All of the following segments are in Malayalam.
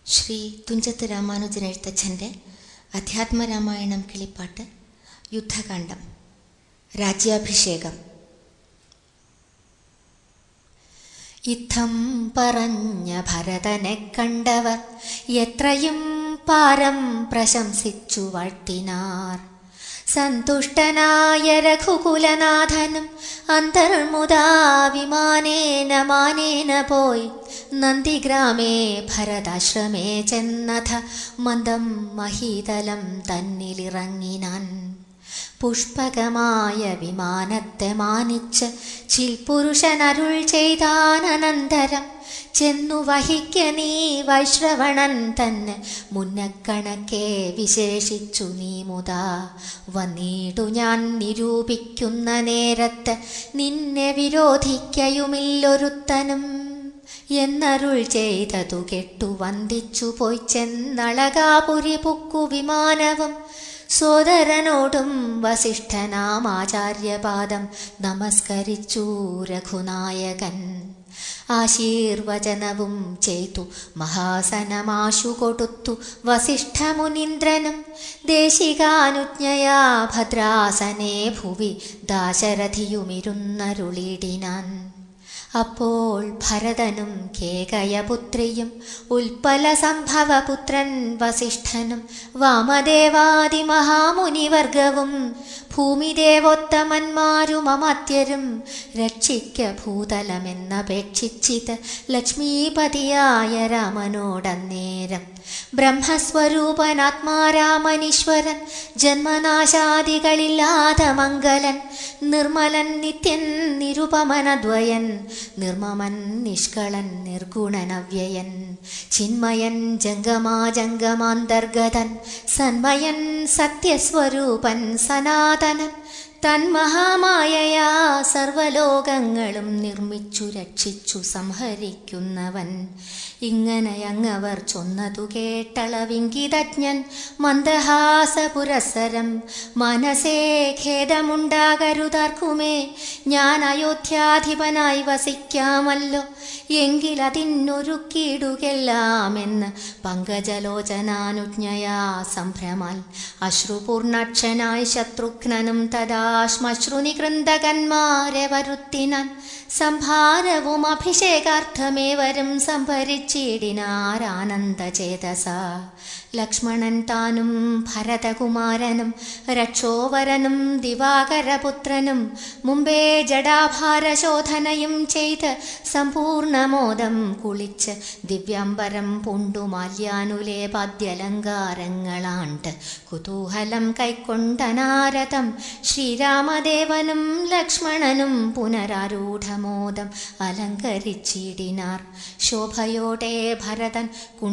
ശ്രീ തുഞ്ചത്ത് രാമാനുജൻ എഴുത്തച്ഛൻ്റെ അധ്യാത്മരാമായണം കിളിപ്പാട്ട് യുദ്ധകാന്ഡം രാജ്യാഭിഷേകം യുദ്ധം പറഞ്ഞ ഭരതനെ കണ്ടവർ എത്രയും പാരം പ്രശംസിച്ചു വാഴ്ത്തിനാർ സന്തുഷ്ടനായ രഘുകുലനാഥനും അന്തർമുദാ വിമാനേന മാനേന പോയി നന്ദിഗ്രാമേ ഭരതാശ്രമേ ചെന്നഥ മന്ദം മഹീതലം തന്നിലിറങ്ങിനാൻ പുഷ്പകമായ വിമാനത്തെ മാനിച്ച് ചിൽപുരുഷനരുൾ ചെയ്താനന്തരം ചെന്നു വഹിക്ക നീ വൈശ്രവണൻ തന്നെ മുന്നക്കണക്കെ വിശേഷിച്ചു നീ മുതാ വന്നിടു ഞാൻ നിരൂപിക്കുന്ന നേരത്ത് നിന്നെ വിരോധിക്കയുമില്ലൊരുത്തനും എന്നരുൾ ചെയ്തതു കെട്ടു വന്ദിച്ചു പോയി ചെന്നളകാപുരി പുക്കു വിമാനവും സോദരനോടും വസിഷ്ഠനാം ആചാര്യപാദം നമസ്കരിച്ചു രഘുനായകൻ ആശീർവചനവും ചെയ്തു മഹാസനമാശു കൊടുത്തു വസിഷ്ഠമുനീന്ദ്രനും ദേശികാനുജ്ഞയാ ഭദ്രാസനേ ഭുവി ദാശരഥിയുമിരുന്നരുളിടിനാൻ അപ്പോൾ ഭരതനും കേകയപുത്രിയും ഉൽപ്പല സംഭവപുത്രൻ വസിഷ്ഠനും വാമദേവാദിമഹാമുനിവർഗവും ഭൂമിദേവോത്തമന്മാരും അമത്യരും രക്ഷിക്ക ഭൂതലമെന്നപേക്ഷിച്ചിത് ലക്ഷ്മീപതിയായ രാമനോടന്നേരം ബ്രഹ്മസ്വരൂപനാത്മാരാമനീശ്വരൻ ജന്മനാശാദികളില്ലാതെ മംഗലൻ നിർമ്മലൻ നിത്യൻ നിരുപമനദ്വയൻ നിർമ്മമൻ നിഷ്കളൻ നിർഗുണനവ്യയൻ ചിന്മയൻ ജംഗമാജംഗമാന്തർഗതൻ സന്മയൻ സത്യസ്വരൂപൻ സനാതനൻ തന്മഹാമായയാ സർവലോകങ്ങളും നിർമ്മിച്ചു രക്ഷിച്ചു സംഹരിക്കുന്നവൻ ഇങ്ങനെ അങ്ങവർ ചൊന്നതു കേട്ടളവിങ്കിതജ്ഞൻ മന്ദഹാസപുരസരം മനസ്സേ ഖേദമുണ്ടാകരുതാർക്കുമേ ഞാൻ അയോധ്യാധിപനായി വസിക്കാമല്ലോ എങ്കിലതിനൊരുക്കിയിടുകെല്ലാമെന്ന് പങ്കജലോചനാനുജ്ഞയാ സംഭ്രമാൽ അശ്രുപൂർണക്ഷനായി ശത്രുഘ്നനും തദാശ്മശ്രുനികൃന്ദകന്മാരെ വരുത്തിനാൻ സംഭാരവും അഭിഷേകാർത്ഥമേവരും സംഭരിച്ചിടിനാരാനന്ദചേതസ ലക്ഷ്മണൻ താനും ഭരതകുമാരനും രക്ഷോവരനും ദിവാകരപുത്രനും മുമ്പേ ജഡാഭാരശോധനയും ചെയ്ത് സമ്പൂർണമോദം കുളിച്ച് ദിവ്യംബരം പൂണ്ടു മാല്യാനുലേപാദ്യലങ്കാരങ്ങളാണ്ട് കുതൂഹലം കൈക്കൊണ്ടനാരതം ശ്രീരാമദേവനും ലക്ഷ്മണനും പുനരാരൂഢമോദം അലങ്കരിച്ചിടിനാർ ശോഭയോടെ ഭരതൻ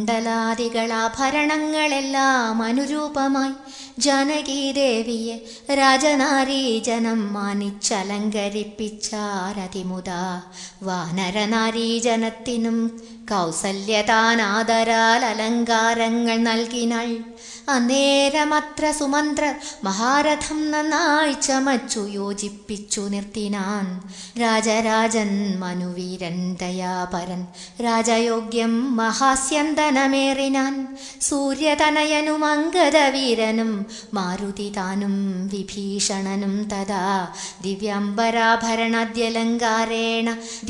കുണ്ടലാദികളാഭരണങ്ങളെല്ലാം അനുരൂപമായി ജാനകീദേവിയെ രാജനാരീജനം മാനിച്ചലങ്കരിപ്പിച്ചാരതിമുത വാനരനാരീജനത്തിനും കൗസല്യതാനാദരാൽ അലങ്കാരങ്ങൾ നൽകിനാൾ അന്നേരമത്ര സുമന്ത്രർ മഹാരഥം നന്നായി ചമച്ചു യോജിപ്പിച്ചു നിർത്തിനാൻ രാജരാജൻ മനുവീരൻ ദയാപരൻ രാജയോഗ്യം മഹാസ്യന്തനമേറിനാൻ സൂര്യതനയനും അങ്കദവീരനും മാരുതി താനും വിഭീഷണനും തഥാ ദിവ്യംബരാഭരണദ്യലങ്കാരേണ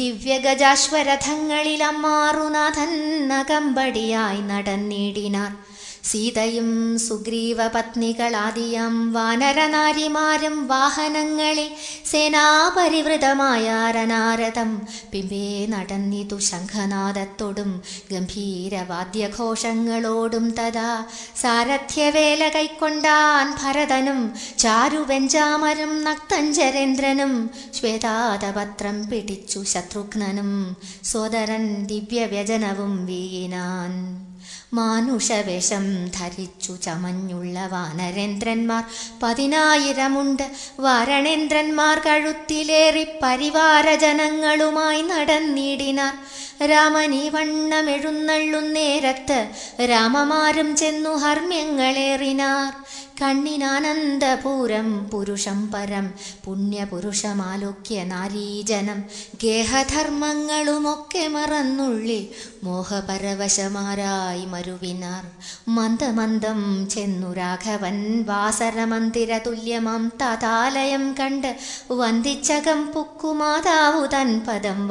ദിവ്യഗജാശ്വരഥങ്ങളിലമ്മാറുനാഥൻ നകമ്പടിയായി നടന്നിടിനാർ സീതയും സുഗ്രീവ പത്നികളാദിയാം വാനരനാരിമാരും വാഹനങ്ങളിൽ സേനാപരിവൃതമായ അരനാരദം പിമ്പേ നടന്നിതു ശംഖനാദത്തോടും ഗംഭീരവാദ്യഘോഷങ്ങളോടും തഥാ സാരഥ്യവേല കൈക്കൊണ്ടാൻ ഭരതനും ചാരുവെഞ്ചാമരും നക്തഞ്ചരേന്ദ്രനും ശ്വേതാതപത്രം പിടിച്ചു ശത്രുഘ്നനും സോദരൻ ദിവ്യവ്യജനവും വീണാൻ മാനുഷവേഷം ധരിച്ചു ചമഞ്ഞുള്ള വാനരേന്ദ്രന്മാർ പതിനായിരമുണ്ട് വാരണേന്ദ്രന്മാർ കഴുത്തിലേറി പരിവാരജനങ്ങളുമായി നടന്നിടിനാർ രാമനീ വണ്ണമെഴുന്നള്ളുന്നേരത്ത് രാമമാരും ചെന്നു ഹർമ്യങ്ങളേറിനാർ കണ്ണിനാനന്ദപൂരം പുരുഷം പരം പുണ്യപുരുഷമാലോക്യ നാരീജനം ഗേഹധർമ്മങ്ങളുമൊക്കെ മറന്നുള്ളിൽ മോഹപരവശമാരായി മരുവിനാർ മന്ദമന്ദം ചെന്നു രാഘവൻ വാസരമന്ദിര തുല്യമാം തഥാലയം കണ്ട് വന്ദിച്ചകം പുക്കുമാതാവു തൻ പദം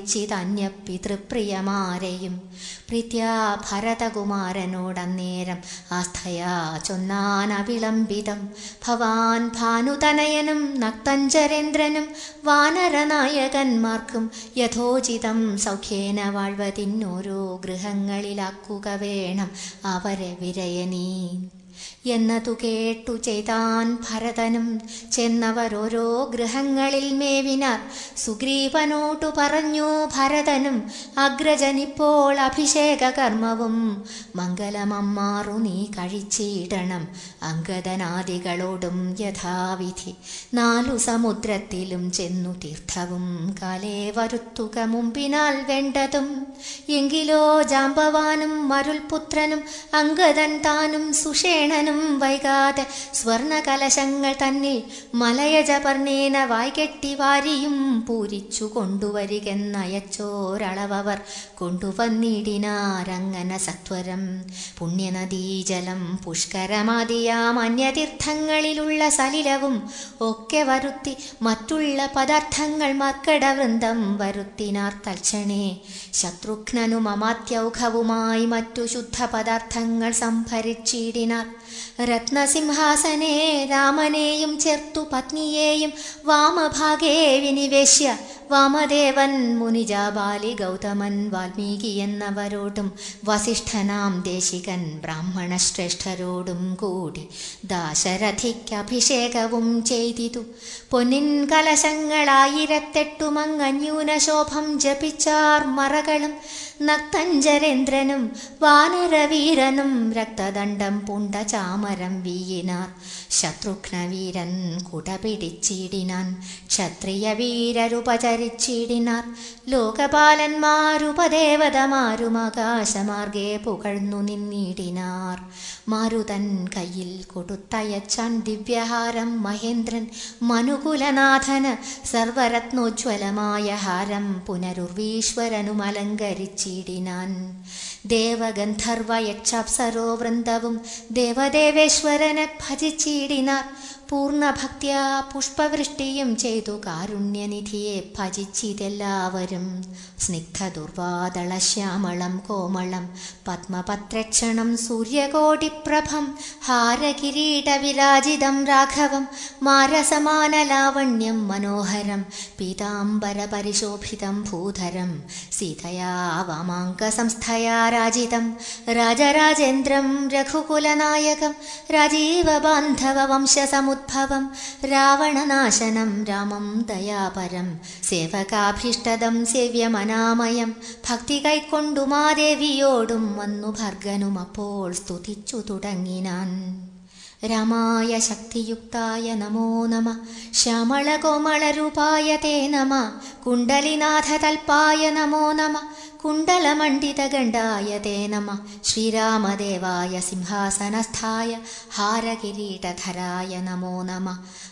വന്ദിച്ചിതന്യപിതൃപ്രിയമാരെയും പ്രീത്യാ ഭരതകുമാരനോടന്നേരം ആസ്ഥയാ ചൊന്നാനവിളംബിതം ഭവാൻ ഭാനുതനയനും നക്തഞ്ചരേന്ദ്രനും വാനരനായകന്മാർക്കും യഥോചിതം സൗഖ്യേന വാഴ്വതിന്നോരോ ഗൃഹങ്ങളിലാക്കുക വേണം അവരെ വിരയനീ എന്നതു കേട്ടു ചെയ്താൻ ഭരതനും ചെന്നവരോരോ ഗൃഹങ്ങളിൽ മേവിനാർ സുഗ്രീവനോട്ടു പറഞ്ഞു ഭരതനും അഗ്രജനിപ്പോൾ അഭിഷേക കർമ്മവും മംഗലമമ്മാറു നീ കഴിച്ചിടണം അങ്കദനാദികളോടും യഥാവിധി നാലു സമുദ്രത്തിലും ചെന്നു തീർത്ഥവും കാലേ വരുത്തുക മുമ്പിനാൽ വേണ്ടതും എങ്കിലോ ജാമ്പവാനും മരുൾപുത്രനും അങ്കദൻ താനും സുഷേണനും വൈകാതെ സ്വർണകലശങ്ങൾ തന്നിൽ മലയജപർണേന വായ്കെട്ടി വാരിയും പൂരിച്ചു കൊണ്ടുവരികെന്നയച്ചോരളവർ കൊണ്ടുവന്നിടിനാരങ്ങന സത്വരം പുണ്യനദീജലം പുഷ്കരമാദിയാം അന്യതീർത്ഥങ്ങളിലുള്ള സലിലവും ഒക്കെ വരുത്തി മറ്റുള്ള പദാർത്ഥങ്ങൾ മർക്കടവൃന്ദം വരുത്തിനാർ തൽക്ഷണേ ശത്രുഘ്നനും അമാത്യൗഘവുമായി മറ്റു ശുദ്ധ പദാർത്ഥങ്ങൾ സംഭരിച്ചിടിനാർ രത്നസിംഹാസനെ രാമനെയും ചേർത്തു പത്നിയെയും വാമഭാഗേ വിനിവേശ്യ വാമദേവൻ മുനിജാബാലി ഗൗതമൻ വാൽമീകി എന്നവരോടും വസിഷ്ഠനാം ദേശികൻ ബ്രാഹ്മണ ശ്രേഷ്ഠരോടും കൂടി ദാശരഥിക്ക് അഭിഷേകവും ചെയ്തിതു പൊന്നിൻ കലശങ്ങളായിരത്തെട്ടുമങ്ങന്യൂന ശോഭം ജപിച്ചാർ മറകളും നക്തഞ്ചരേന്ദ്രനും വാനരവീരനും രക്തദണ്ഡം പുണ്ട ചാമരം വീയിനാർ ശത്രുഘ്നവീരൻ കുട പിടിച്ചിടിനാൻ ക്ഷത്രിയ വീരരുപചരിച്ചിടിനാർ ലോകപാലന്മാരുപദേവതമാരും ആകാശമാർഗെ പുകഴ്ന്നു നിന്നിടിനാർ മാരുതൻ കയ്യിൽ കൊടുത്തയച്ചാൻ ദിവ്യഹാരം മഹേന്ദ്രൻ മനുകുലനാഥന് സർവരത്നോജ്വലമായ ഹാരം പുനരുർവീശ്വരനും അലങ്കരിച്ചിടിനാൻ ദേവഗന്ധർവ യക്ഷാപ്സരോ വൃന്ദവും ദേവദേവേശ്വരനെ ഭജിച്ചിടിനാർ പൂർണ്ണഭക്തിയാ പുഷ്പവൃഷ്ടിയും ചെയ്തു കാരുണ്യനിധിയെ ഭജിച്ചിതെല്ലാവരും സ്നിഗ്ധ ദുർവാദള ശ്യാമളം കോമളം പത്മപത്രക്ഷണം സൂര്യകോടിപ്രഭം ഹാരകിരീട വിരാജിതം രാഘവം മാരസമാനലാവണ്യം മനോഹരം പീതാംബര പരിശോഭിതം ഭൂധരം സീതയാ വാമാങ്കസംസ്ഥയാ രാജിതം രാജരാജേന്ദ്രം രഘുകുലനായകം രാജീവബാന്ധവ വംശസമുദ്ഭവം രാവണനാശനം രാമം ദയാപരം സേവകാഭീഷ്ടദം സേവ്യമനാമയം ഭക്തി കൈക്കൊണ്ടു മാദേവിയോടും വന്നു ഭർഗനും അപ്പോൾ സ്തുതിച്ചു തുടങ്ങിനാൻ രാമായ ശക്തിയുക്തായ നമോ നമ ശ്യാമളകോമളരൂപായ തേ നമ കുണ്ടലിനാഥതൽപ്പായ നമോ നമ കുണ്ടലമണ്ഡിതഗണ്ഡായ തേ നമ ശ്രീരാമദേവായ സിംഹാസനസ്ഥായ ഹാരകിരീടധരായ നമോ നമ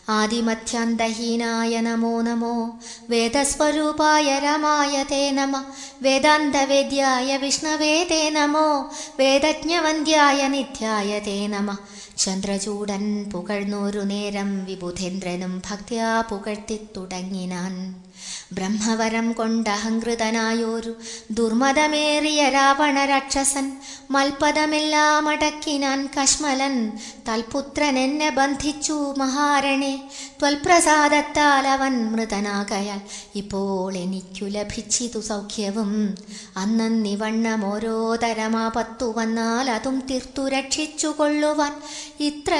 ആദിമധ്യാന്തഹീനായ നമോ നമോ വേദസ്വരൂപായ രാമായ തേ നമ വേദാന്തവേദ്യായ വിഷ്ണവേ തേ നമോ വേദജ്ഞവന്ദ്യായ നിത്യായ തേ നമ ചന്ദ്രചൂടൻ പുകഴ്ന്നൊരു നേരം വിബുധേന്ദ്രനും ഭക്ത്യാ പുകഴ്ത്തി തുടങ്ങിനാൻ ബ്രഹ്മവരം കൊണ്ടഹങ്കൃതനായൊരു ദുർമതമേറിയ രാവണ രാക്ഷസൻ മൽപദമെല്ലാം അടക്കിനാൻ കശ്മലൻ തൽപുത്രൻ എന്നെ ബന്ധിച്ചു മഹാരണേ ത്വൽപ്രസാദത്താൽ അവൻ മൃതനാകയാൽ ഇപ്പോൾ എനിക്കു ലഭിച്ചിതു സൗഖ്യവും അന്നന്നിവണ്ണം ഓരോ തരമാപത്തു വന്നാൽ അതും തീർത്തു രക്ഷിച്ചു കൊള്ളുവാൻ ഇത്ര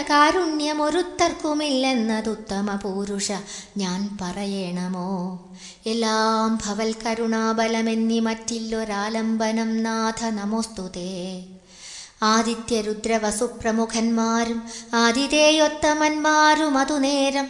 കാരുണ്യമൊരുത്തർക്കുമില്ലെന്നതുത്തമ പൂരുഷ ഞാൻ പറയണമോ എല്ലാം ഭവൽ കരുണാബലമെന്നി മറ്റില്ലൊരാലംബനം നാഥ നമോസ്തുതേ ആദിത്യരുദ്രവസുപ്രമുഖന്മാരും ആതിഥേയൊത്തമന്മാരും അതുനേരം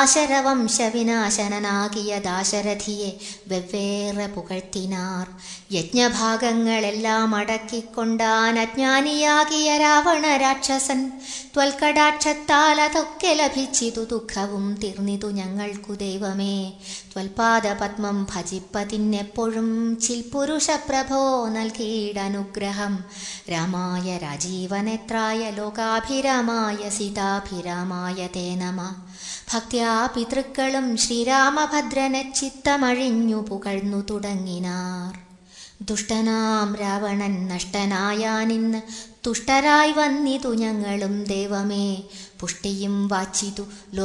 ആശരവംശവിനാശനനാകിയ ദാശരഥിയെ വെവ്വേറെ പുകഴ്ത്തിനാർ യജ്ഞഭാഗങ്ങളെല്ലാം അടക്കിക്കൊണ്ടാൻ അജ്ഞാനിയാകിയ രാവണ രാക്ഷസൻ ത്വൽക്കടാക്ഷത്താൽ അതൊക്കെ ലഭിച്ചിതു ദുഃഖവും തീർന്നിതു ഞങ്ങൾക്കു ദൈവമേ ത്വൽപാദപത്മം ഭജിപ്പതിന്നെപ്പോഴും ചിൽപുരുഷ പ്രഭോ നൽകിയിടനുഗ്രഹം രാമായ രാജീവനേത്രായ ലോകാഭിരാമായ സീതാഭിരാമായ തേ നമ ഭക്ത്യാ പിതൃക്കളും ശ്രീരാമഭദ്രനെ ചിത്തമഴിഞ്ഞു പുകഴ്ന്നു തുടങ്ങിനാർ ദുഷ്ടനാം രാവണൻ നഷ്ടനായാനിന്ന് തുഷ്ടരായി വന്നിതു ഞങ്ങളും ദൈവമേ പുഷ്ടിയും വാച്ചിതു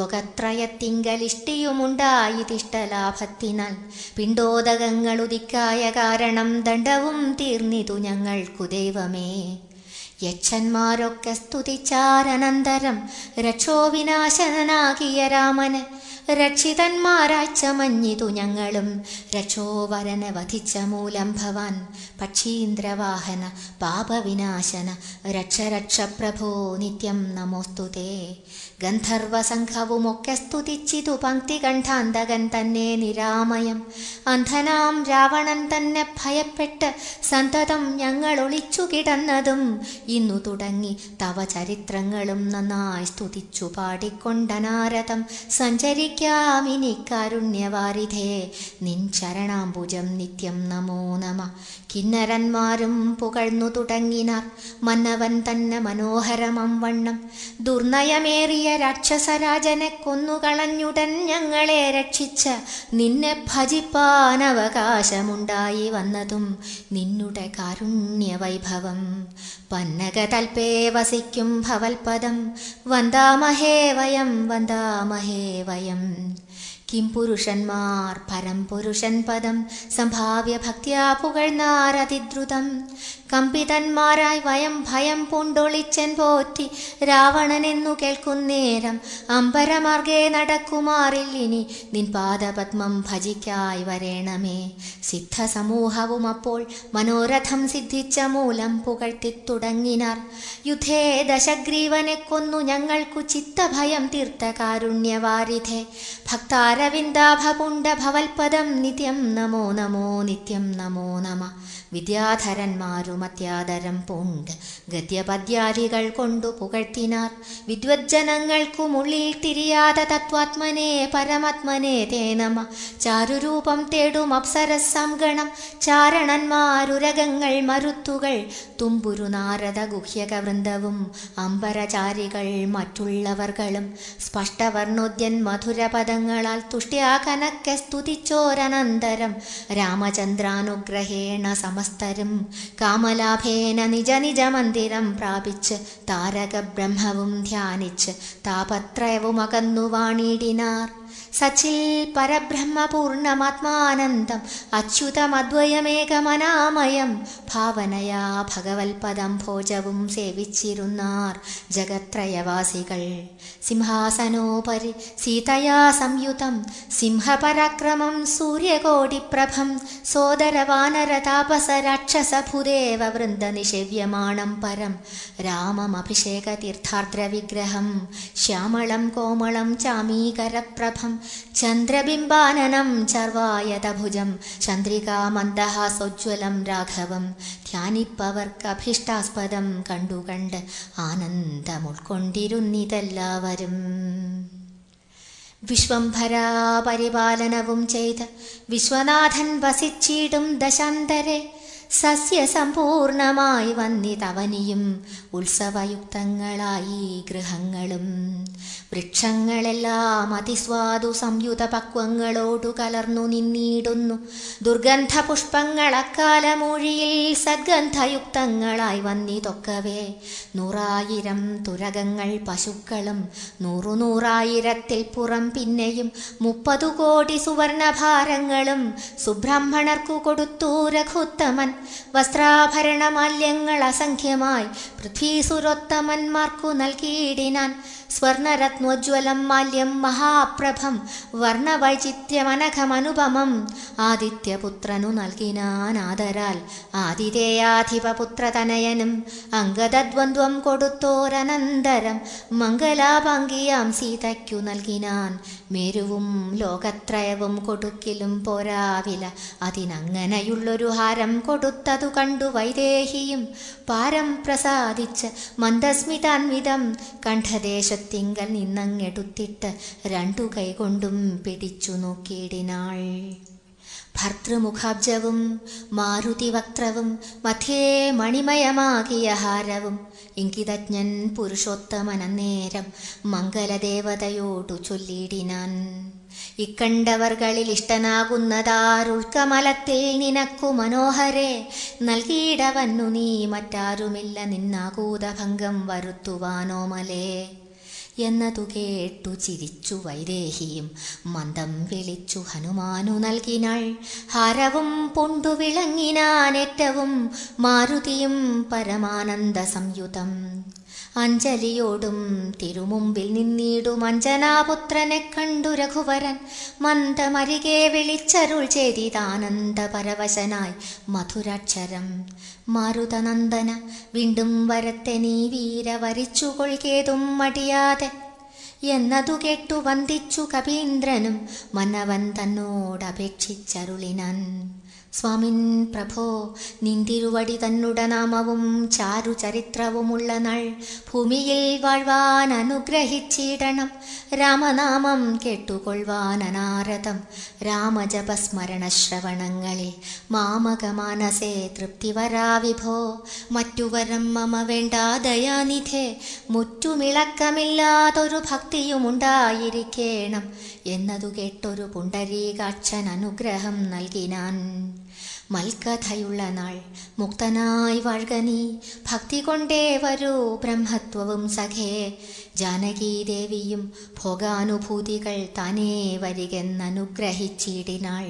ലോകത്രയത്തിങ്കലിഷ്ടിയുമുണ്ടായി തിഷ്ടലാഭത്തിനാൽ പിണ്ടോദകങ്ങളുദിക്കായ കാരണം ദണ്ഡവും തീർന്നിതു ഞങ്ങൾക്കു ദൈവമേ യക്ഷന്മാരൊക്കെ സ്തുതിച്ചാരനന്തരം രക്ഷോവിനാശനാകിയ രാമന് രക്ഷിതന്മാരായി ചമഞ്ഞിതു ഞങ്ങളും രക്ഷോവരനെ വധിച്ച മൂലം ഭവാൻ പക്ഷീന്ദ്രവാഹന പാപവിനാശന രക്ഷ രക്ഷ പ്രഭോ നിത്യം നമോസ്തുതേ ഗന്ധർവസംഘവുമൊക്കെ സ്തുതിച്ചിതു പങ്ക്തി കണ്ഠാന്തകൻ തന്നെ നിരാമയം അന്ധനാം രാവണൻ തന്നെ ഭയപ്പെട്ട് സന്തതം ഞങ്ങൾ ഒളിച്ചു കിടന്നതും ഇന്നു തുടങ്ങി തവ ചരിത്രങ്ങളും നന്നായി സ്തുതിച്ചു പാടിക്കൊണ്ടനാരതം സഞ്ചരിക്കാമിനി കാരുണ്യവാരിധേ നിൻ ചരണാംബുജം നിത്യം നമോ നമ കിന്നരന്മാരും പുകഴ്ന്നു തുടങ്ങിനാർ മന്നവൻ തന്നെ മനോഹരമം വണ്ണം ദുർനയമേറിയ രാക്ഷസരാജനെ കൊന്നുകളഞ്ഞുടൻ ഞങ്ങളെ രക്ഷിച്ച നിന്നെ ഭജിപ്പാൻ അവകാശമുണ്ടായി വന്നതും നിന്നുടെ കാരുണ്യവൈഭവം പന്നകതൽപേ വസിക്കും ഭവൽപദം വന്ദാമഹേ വയം വന്ദാമഹേ വയം കിം പുരുഷന്മാർ പരം പുരുഷൻ പദം സംഭാവ്യ ഭക്ത്യാ പുകഴ്ന്നാരതിദ്രുതം കമ്പിതന്മാരായി വയം ഭയം പൂണ്ടൊളിച്ചൻ പോറ്റി രാവണനെന്നു കേൾക്കുന്നേരം അമ്പരമാർഗേ നടക്കുമാറിൽ ഇനി നിൻ പാദപത്മം ഭജിക്കായി വരേണമേ സിദ്ധസമൂഹവും അപ്പോൾ മനോരഥം സിദ്ധിച്ച മൂലം പുകഴ്ത്തി തുടങ്ങിനാർ യുദ്ധേ ദശഗ്രീവനെ കൊന്നു ഞങ്ങൾക്കു ചിത്തഭയം തീർത്ത കാരുണ്യവാരിധേ ഭക്താരവിന്ദാഭപുണ്ട ഭവൽപദം നിത്യം നമോ നമോ നിത്യം നമോ നമ വിദ്യാധരന്മാരും അത്യാദരം പൂണ്ട് ഗദ്യപദ്യാദികൾ കൊണ്ടു പുകഴ്ത്തിനാർ വിദ്വജ്ജനങ്ങൾക്കുമുള്ളിൽ തിരിയാത തത്വാത്മനെ പരമാത്മനെ തേ നമ ചാരുരൂപം തേടും അപ്സരസംഗണം ചാരണന്മാരുരകങ്ങൾ മരുത്തുകൾ തുമ്പുരു നാരദ ഗുഹ്യക വൃന്ദവും അമ്പരചാരികൾ മറ്റുള്ളവർകളും സ്പഷ്ടവർണോദ്യൻ മധുരപദങ്ങളാൽ തുഷ്ട്യാ കനക്കെ സ്തുതിച്ചോരനന്തരം രാമചന്ദ്രാനുഗ്രഹേണ സമസ്തരും കാമലാഭേന നിജ നിജ മന്ദിരം പ്രാപിച്ച് താരക ബ്രഹ്മവും ധ്യാനിച്ച് താപത്രയവും അകന്നു വാണിടിനാർ സച്ചിൽ പരബ്രഹ്മപൂർണമാത്മാനന്ദം അച്യുതമദ്വയമേകമനാമയം ഭാവനയാ ഭഗവത്പദം ഭോജവും സേവിച്ചിരുന്നാർ ജഗത്രയവാസികൾ സിംഹാസനോപരി സീതയാ സംയുതം സിംഹപരാക്രമം സൂര്യകോടിപ്രഭം സോദരവാനരതാപസ രാക്ഷസഭുദേവ വൃന്ദനിഷേവ്യമാണം പരം രാമമഭിഷേക തീർത്ഥാർദ്രവിഗ്രഹം ശ്യാമളം കോമളം ചാമീകരപ്രഭം ചന്ദ്രബിംബാനനം ചർവായതഭുജം ചന്ദ്രികാമന്ദഹാസോജ്വലം രാഘവം ധ്യാനിപ്പവർക്കഭിഷ്ടാസ്പദം കണ്ടുകണ്ട് ആനന്ദമുൾക്കൊണ്ടിരുന്നിതെല്ലാവരും വിശ്വംഭരാ പരിപാലനവും ചെയ്ത് വിശ്വനാഥൻ വസിച്ചിടും ദശാന്തരെ സസ്യസമ്പൂർണമായി വന്നിതവനിയും ഉത്സവയുക്തങ്ങളായി ഗൃഹങ്ങളും വൃക്ഷങ്ങളെല്ലാം അതിസ്വാദു സംയുത പക്വങ്ങളോടു കലർന്നു നിന്നിടുന്നു ദുർഗന്ധ പുഷ്പങ്ങൾ അക്കാലമൊഴിയിൽ സദ്ഗന്ധയുക്തങ്ങളായി വന്നിതൊക്കവേ നൂറായിരം തുരകങ്ങൾ പശുക്കളും നൂറു നൂറായിരത്തിൽ പുറം പിന്നെയും മുപ്പതു കോടി സുവർണഭാരങ്ങളും സുബ്രഹ്മണർക്കു കൊടുത്തു രഘുത്തമൻ വസ്ത്രാഭരണമാല്യങ്ങൾ അസംഖ്യമായി പൃഥ്വീസുരോത്തമന്മാർക്കു നൽകിയിടിനാൻ സ്വർണരത്നോജ്വലം മാല്യം മഹാപ്രഭം വർണ്ണവൈചിത്യമനഘമനുപമം ആദിത്യപുത്രനു നൽകിനാൻ ആദരാൽ ആതിഥേയാധിപപുത്രതനയനും അംഗതദ്വന്ദ്വം കൊടുത്തോരനന്തരം മംഗലാഭംഗിയാം സീതയ്ക്കു നൽകിനാൻ മേരുവും ലോകത്രയവും കൊടുക്കിലും പോരാവില അതിനങ്ങനെയുള്ളൊരു ഹാരം കൊടുത്തതു കണ്ടു വൈദേഹിയും പാരം പ്രസാദിച്ച് മന്ദസ്മിതാൻവിധം കണ്ഠദേശത്തിങ്കൽ നിന്നങ്ങെടുത്തിട്ട് രണ്ടു കൈകൊണ്ടും പിടിച്ചു നോക്കിയിടിനാൾ ഭർത്തൃമുഖാബ്ജവും മാരുതിവക്ത്രവും മധ്യേ മണിമയമാകിയ ഹാരവും ഇങ്കിതജ്ഞൻ പുരുഷോത്തമനന്നേരം മംഗലദേവതയോടു ചൊല്ലിയിടിനാൻ ഇക്കണ്ടവർകളിൽ ഇഷ്ടനാകുന്നതാരുൾക്കമലത്തിൽ നിനക്കു മനോഹരെ നൽകിയിടവന്നു നീ മറ്റാരുമില്ല നിന്നാകൂതഭംഗം വരുത്തുവാനോമലേ എന്നതു കേട്ടു ചിരിച്ചു വൈദേഹിയും മന്ദം വിളിച്ചു ഹനുമാനു നൽകിനാൾ ഹാരവും പൊണ്ടു വിളങ്ങിനാനേറ്റവും മാരുതിയും പരമാനന്ദ സംയുതം അഞ്ജലിയോടും തിരുമുമ്പിൽ നിന്നിടും അഞ്ജനാപുത്രനെ കണ്ടു രഘുവരൻ മന്ദമരികെ വിളിച്ചരുൾ ചെയ്തിതാനന്ദ പരവശനായി മധുരാക്ഷരം മാരുതനന്ദന വീണ്ടും വരത്തെ നീ വീര വരിച്ചു കൊൾകേതും മടിയാതെ എന്നതു കേട്ടു വന്ദിച്ചു കപീന്ദ്രനും മന്നവൻ തന്നോടപേക്ഷിച്ചരുളിനാൻ സ്വാമിൻ പ്രഭോ നിന്തിരുവടി തന്നുട നാമവും ചാരു ചരിത്രവുമുള്ള നാൾ ഭൂമിയിൽ വാഴ്വാൻ അനുഗ്രഹിച്ചിടണം രാമനാമം കേട്ടുകൊള്ളുവാൻ അനാരതം രാമജപസ്മരണ ശ്രവണങ്ങളിൽ മാമക മാനസേ തൃപ്തി വരാ വിഭോ മറ്റുവരം മമ വേണ്ട ദയാനിധേ മുറ്റുമിളക്കമില്ലാതൊരു ഭക്തിയുമുണ്ടായിരിക്കേണം എന്നതു കേട്ടൊരു പുണ്ടരീകാക്ഷൻ അനുഗ്രഹം നൽകിനാൻ മൽക്കഥയുള്ള നാൾ മുക്തനായി വാഴ്ക നീ ഭക്തി കൊണ്ടേ വരൂ ബ്രഹ്മത്വവും സഖേ ജാനകീദേവിയും ഭോഗാനുഭൂതികൾ താനേ വരികെന്നനുഗ്രഹിച്ചിടിനാൾ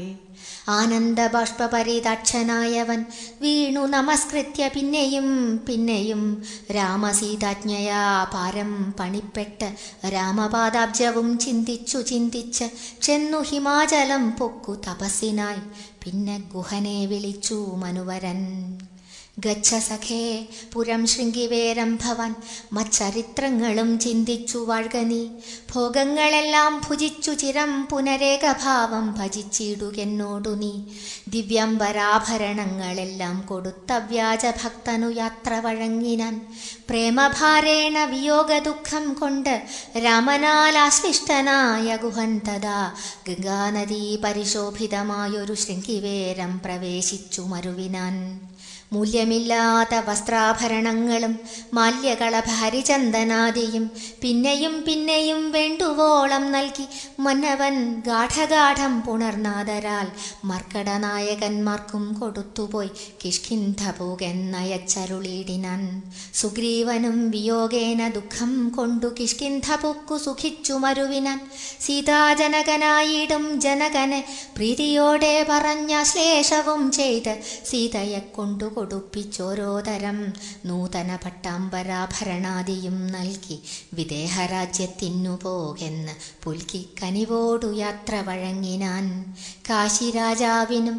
ആനന്ദബാഷ്പരിദാക്ഷനായവൻ വീണു നമസ്കൃത്യ പിന്നെയും പിന്നെയും രാമസീതാജ്ഞയാ പാരം പണിപ്പെട്ട് രാമപാദാബ്ജവും ചിന്തിച്ചു ചിന്തിച്ച് ചെന്നു ഹിമാചലം പൊക്കു തപസ്സിനായി പിന്നെ ഗുഹനെ വിളിച്ചു മനുവരൻ ഗച്ഛ സഖേ പുരം ശൃംഗിവേരം ഭവാൻ മച്ചരിത്രങ്ങളും ചിന്തിച്ചു വാഴ്ക നീ ഭോഗങ്ങളെല്ലാം ഭുജിച്ചു ചിരം പുനരേകഭാവം ഭജിച്ചിടുകെന്നോടു നീ ദിവ്യംബരാഭരണങ്ങളെല്ലാം കൊടുത്ത വ്യാജഭക്തനു യാത്ര വഴങ്ങിനാൻ പ്രേമഭാരേണ വിയോഗ ദുഃഖം കൊണ്ട് രാമനാലാശ്ലിഷ്ടനായ ഗുഹൻ തഥാ ഗംഗാനദീ പരിശോഭിതമായൊരു ശൃംഗിവേരം പ്രവേശിച്ചു മരുവിനാൻ മൂല്യമില്ലാത്ത വസ്ത്രാഭരണങ്ങളും മാല്യകളഭ ഹരിചന്ദനാദിയും പിന്നെയും പിന്നെയും വേണ്ടുവോളം നൽകി മന്നവൻ ഗാഠഗാഠം പുണർനാദരാൽ മർക്കടനായകന്മാർക്കും കൊടുത്തുപോയി കിഷ്കിന്ധ പോകെന്നയച്ചരുളിയിടിനാൻ സുഗ്രീവനും വിയോഗേന ദുഃഖം കൊണ്ടു കിഷ്കിന്ധ പൊക്കു സുഖിച്ചു മരുവിനാൻ സീതാജനകനായിടും ജനകനെ പ്രീതിയോടെ പറഞ്ഞ ശ്ലേഷവും ചെയ്ത് സീതയെ കൊണ്ടു കൊടുപ്പിച്ചോരോ തരം നൂതന പട്ടാമ്പരാഭരണാദിയും നൽകി വിദേഹരാജ്യത്തിനു പോകെന്ന് പുൽക്കി കനിവോടു യാത്ര വഴങ്ങിനാൻ കാശിരാജാവിനും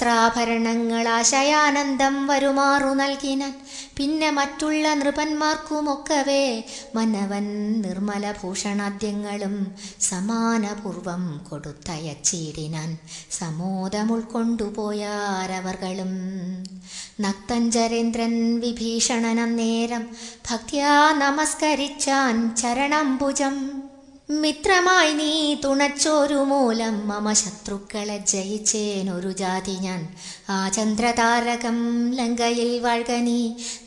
വസ്ത്രാഭരണങ്ങളാശയാനന്ദം വരുമാറു നൽകിനാൻ പിന്നെ മറ്റുള്ള നൃപന്മാർക്കുമൊക്കവേ മന്നവൻ നിർമ്മല ഭൂഷണാദ്യങ്ങളും സമാനപൂർവം കൊടുത്തയച്ചിടിനാൻ സമോദം ഉൾക്കൊണ്ടുപോയാരവർകളും നക്തഞ്ചരേന്ദ്രൻ വിഭീഷണനന്നേരം ഭക്ത്യാ നമസ്കരിച്ചാൻ ചരണംബുജം മിത്രമായി നീ തുണച്ചോരു മൂലം മമ ശത്രുക്കളെ ജയിച്ചേനൊരു ജാതി ഞാൻ ആ ചന്ദ്രതാരകം ലങ്കയിൽ വാഴ്ക നീ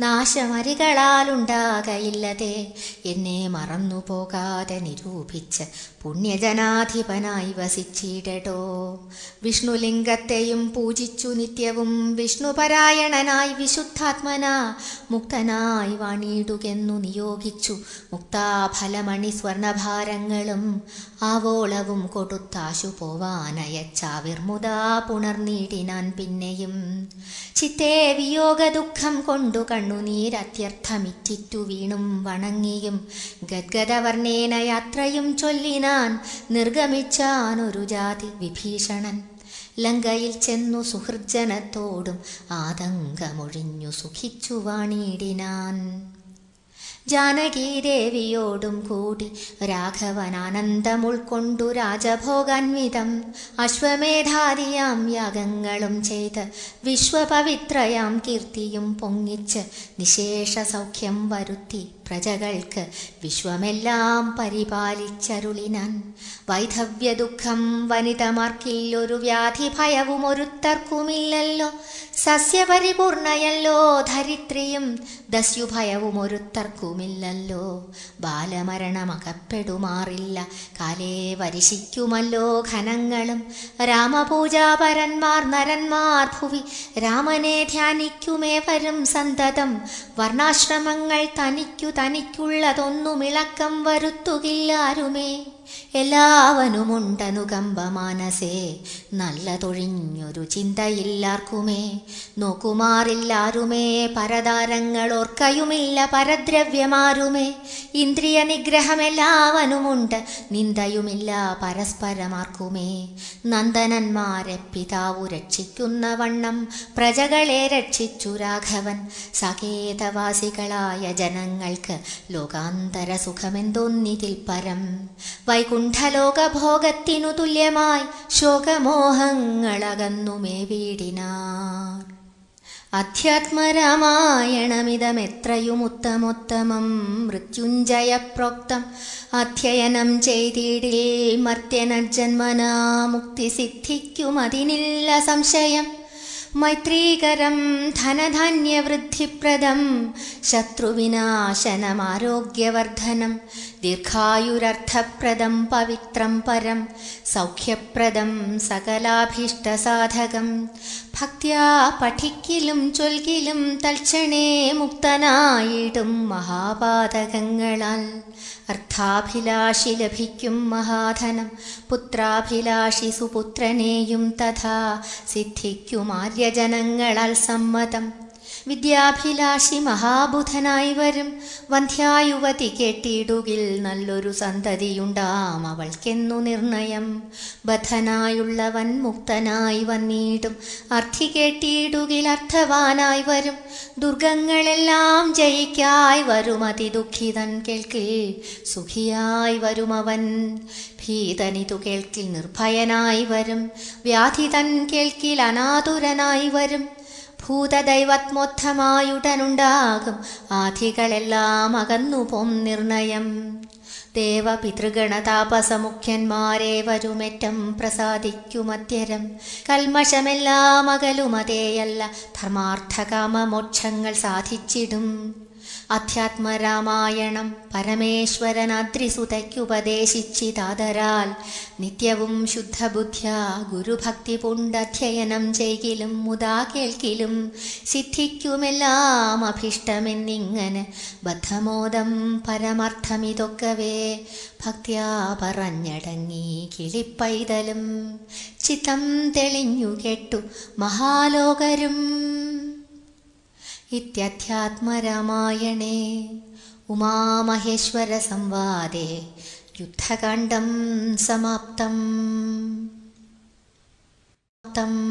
നാശമരികളാലുണ്ടാകയില്ലതേ എന്നെ മറന്നു പോകാതെ നിരൂപിച്ച് പുണ്യജനാധിപനായി വസിച്ചിടടോ വിഷ്ണുലിംഗത്തെയും പൂജിച്ചു നിത്യവും വിഷ്ണുപരായണനായി വിശുദ്ധാത്മന മുക്തനായി വാണിയിടുകെന്നു നിയോഗിച്ചു മുക്താഫലമണി സ്വർണഭാരങ്ങളും ആവോളവും കൊടുത്താശു പോവാനയച്ചാവിർമുതാ പുണർനീടിനാൻ പിന്നെ തന്നെയും ചിത്തേ വിയോഗ ദുഃഖം കൊണ്ടു കണ്ണുനീരത്യർത്ഥമിറ്റിറ്റു വീണും വണങ്ങിയും ഗദ്ഗദവർണേന യാത്രയും ചൊല്ലിനാൻ നിർഗമിച്ചാനൊരു ജാതി വിഭീഷണൻ ലങ്കയിൽ ചെന്നു സുഹൃജ്ജനത്തോടും ആതങ്കമൊഴിഞ്ഞു സുഖിച്ചു വാണിടിനാൻ ജാനകീദേവിയോടും കൂടി രാഘവനാനന്ദം ഉൾക്കൊണ്ടു രാജഭോഗാൻവിതം അശ്വമേധാദിയാം യാഗങ്ങളും ചെയ്ത് വിശ്വപവിത്രയാം കീർത്തിയും പൊങ്ങിച്ച് നിശേഷ സൗഖ്യം വരുത്തി പ്രജകൾക്ക് വിശ്വമെല്ലാം പരിപാലിച്ചരുളിനാൻ വൈധവ്യ ദുഃഖം വനിതമാർക്കിൽ ഒരു വ്യാധി ഭയവും ഒരുത്തർക്കുമില്ലല്ലോ സസ്യപരിപൂർണയല്ലോ ധരിത്രിയും ദസ്യുഭയവും ഒരുത്തർക്കുമില്ലല്ലോ ബാലമരണമകപ്പെടുമാറില്ല കാലേ വരിശിക്കുമല്ലോ ഘനങ്ങളും രാമപൂജാപരന്മാർ നരന്മാർ ഭുവി രാമനെ ധ്യാനിക്കുമേവരും സന്തതം വർണ്ണാശ്രമങ്ങൾ തനിക്കു തനിക്കുള്ളതൊന്നുമിളക്കം വരുത്തുകില്ലാരുമേ എല്ലാവനുമുണ്ടനുകമ്പ മാനസേ നല്ലതൊഴിഞ്ഞൊരു ചിന്തയില്ലാർക്കുമേ നോക്കുമാറില്ലാരുമേ പരതാരങ്ങൾ ഓർക്കയുമില്ല പരദ്രവ്യമാരുമേ ഇന്ദ്രിയ നിഗ്രഹമെല്ലാവനുമുണ്ട് നിന്ദയുമില്ല പരസ്പരമാർക്കുമേ നന്ദനന്മാരെ പിതാവു രക്ഷിക്കുന്ന വണ്ണം പ്രജകളെ രക്ഷിച്ചു രാഘവൻ സകേതവാസികളായ ജനങ്ങൾക്ക് ലോകാന്തര സുഖമെന്തോന്നിതിൽ പരം വൈകുണ്ഠലോകഭോഗത്തിനു തുല്യമായി ശോകമോഹങ്ങളകന്നുമേ വീടിനാർ അധ്യാത്മരാമായണമിതമെത്രയും ഉത്തമോത്തമം മൃത്യുഞ്ജയപ്രോക്തം അധ്യയനം ചെയ്തിടിൽ മർത്യനജന്മനാ മുക്തി സിദ്ധിക്കുമതിനില്ല സംശയം മൈത്രീകരം ധനധാന്യവൃദ്ധിപ്രദം ശത്രുവിനാശനമാരോഗ്യവർദ്ധനം ദീർഘായുരർത്ഥപ്രദം പവിത്രം പരം സൗഖ്യപ്രദം സകലാഭീഷ്ടസാധകം ഭക്ത്യാ പഠിക്കിലും ചൊൽകിലും തൽക്ഷണേ മുക്തനായിടും മഹാപാതകങ്ങളാൽ അർത്ഥാഭിലാഷി ലഭിക്കും മഹാധനം പുത്രാഭിലാഷി സുപുത്രനെയും തഥാ സിദ്ധിക്കും ആര്യജനങ്ങളാൽ സമ്മതം വിദ്യാഭിലാഷി മഹാബുധനായി വരും വന്ധ്യായുവതി കേട്ടിടുകിൽ നല്ലൊരു സന്തതിയുണ്ടാം അവൾക്കെന്നു നിർണയം ബദ്ധനായുള്ളവൻ മുക്തനായി വന്നിടും അർത്ഥി കേട്ടിടുകിൽ അർത്ഥവാനായി വരും ദുർഗങ്ങളെല്ലാം ജയിക്കായി വരും അതിദുഃഖിതൻ കേൾക്കിൽ സുഖിയായി വരും അവൻ ഭീതനിതു കേൾക്കിൽ നിർഭയനായി വരും വ്യാധിതൻ കേൾക്കിൽ അനാതുരനായി വരും ഭൂതദൈവത്മോത്ഥമായുടനുണ്ടാകും ആധികളെല്ലാം അകന്നു പോം നിർണയം ദേവപിതൃഗണതാപസമുഖ്യന്മാരെ വരുമേറ്റം പ്രസാദിക്കുമധ്യരം കൽമഷമെല്ലാം അകലുമതേയല്ല ധർമാർത്ഥകാമമോക്ഷങ്ങൾ സാധിച്ചിടും അധ്യാത്മരാമായണം പരമേശ്വരനാദ്രിസുതയ്ക്കുപദേശിച്ചിതാതരാൽ നിത്യവും ശുദ്ധബുദ്ധ്യ ഗുരുഭക്തി പൂണ്ടധ്യയനം ചെയ്കിലും മുതാ കേൾക്കിലും സിദ്ധിക്കുമെല്ലാം അഭിഷ്ടമെന്നിങ്ങനെ ബദ്ധമോദം പരമാർത്ഥമിതൊക്കവേ ഭക്ത്യാ പറഞ്ഞടങ്ങി കിളിപ്പൈതലും ചിത്തം തെളിഞ്ഞു കേട്ടു മഹാലോകരും ഇത്യധ്യാത്മരാമായണേ ഉമാമഹേശ്വരസംവാദേ യുദ്ധകാണ്ഡം സമാപ്തം